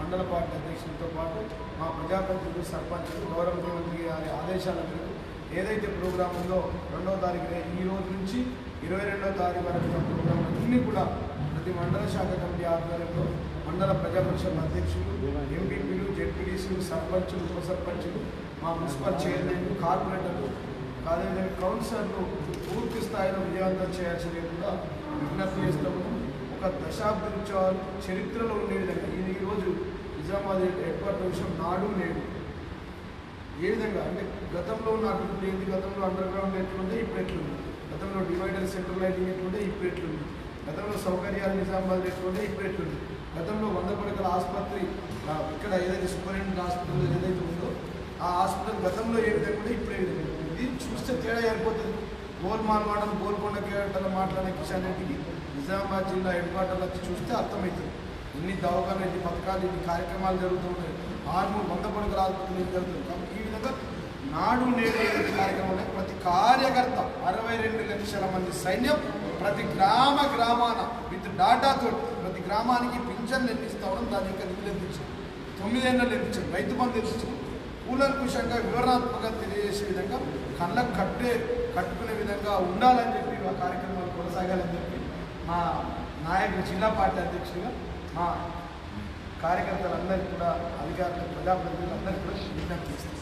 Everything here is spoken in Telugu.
మండల పార్టీ అధ్యక్షులతో పాటు మా ప్రజాప్రతినిధులు సర్పంచులు గౌరవ ముఖ్యమంత్రి గారి ఆదేశాల మేరకు ఏదైతే ప్రోగ్రాం ఉందో రెండవ తారీఖు ఈ రోజు నుంచి ఇరవై రెండవ తారీఖు వరకు ఉన్న ప్రోగ్రాం అన్నీ కూడా ప్రతి మండల శాఖ కమిటీ ఆధ్వర్యంలో మండల ప్రజా పరిషత్ అధ్యక్షులు ఎంపీపీలు జెడ్పీటీసీలు సర్పంచులు ఉప సర్పంచులు మా మున్సిపల్ చైర్మన్లు కార్పొరేటర్లు అదేవిధంగా కౌన్సిలర్లు పూర్తి స్థాయిలో విజయవంతం చేయాల్సింది కూడా విజ్ఞప్తి చేస్తాము ఒక దశాబ్ద ఉత్సవాలు చరిత్రలో ఉండే విధంగా ఇది ఈరోజు నిజామాబాద్ హెడ్ క్వార్టర్ విషయం నాడు నేడు ఏ విధంగా అంటే గతంలో ఉన్న అభివృద్ధి ఏంటి గతంలో అండర్ గ్రౌండ్ ఎట్లుంటే ఇప్పుడు ఎట్లుంది గతంలో డివైడర్ సెంట్రల్ లైటింగ్ ఎట్లుంటే ఇప్పుడు ఎట్లుంది గతంలో సౌకర్యాలు నిజామాబాద్ ఎట్లుంటే ఇప్పుడు ఎట్లుంది గతంలో వంద పడకల ఆసుపత్రి ఆ, ఇక్కడ ఏదైతే సూపరింటెండెంట్ హాస్పిటల్ ఏదైతే ఉందో ఆ హాస్పిటల్ గతంలో ఏ విధంగా ఉంటే ఇప్పుడు ఏ విధంగా ఉంది. ఇది చూస్తే తేడా ఏర్పోతుంది గోల్మాల్ మాటలు గోల్కొండ కేటల మాట్లాడే కిషన్ రెడ్డికి నిజామాబాద్ జిల్లా హెడ్ క్వార్టర్లో వచ్చి చూస్తే అర్థమవుతుంది ఇన్ని దవాఖాన ఇన్ని పథకాలు ఇన్ని కార్యక్రమాలు జరుగుతుంటాయి ఆర్మూర్ వంద పడకల ఆసుపత్రులు ఏం జరుగుతుంది కాబట్టి ఈ విధంగా నాడు నేడు ఏదైతే కార్యక్రమంలో ప్రతి కార్యకర్త అరవై రెండు లక్షల మంది సైన్యం ప్రతి గ్రామ గ్రామాన విత్ డాటాతో ప్రతి గ్రామానికి పింఛన్లు ఎన్నిస్తా ఉండడం దాని యొక్క నిధులు ఎత్తించారు తొమ్మిదేళ్ళు ఎత్తించారు రైతు బంధు ఎత్తించారు కూలంకుషంగా వివరణాత్మకంగా తెలియజేసే విధంగా కళ్ళకు కట్టే కట్టుకునే విధంగా ఉండాలని చెప్పి ఆ కార్యక్రమాలు కొనసాగాలని చెప్పి మా నాయకుడు జిల్లా పార్టీ అధ్యక్షుడిగా మా కార్యకర్తలందరికీ కూడా అధికారులు ప్రజాప్రతినిధులందరికీ కూడా విజ్ఞప్తి చేస్తాం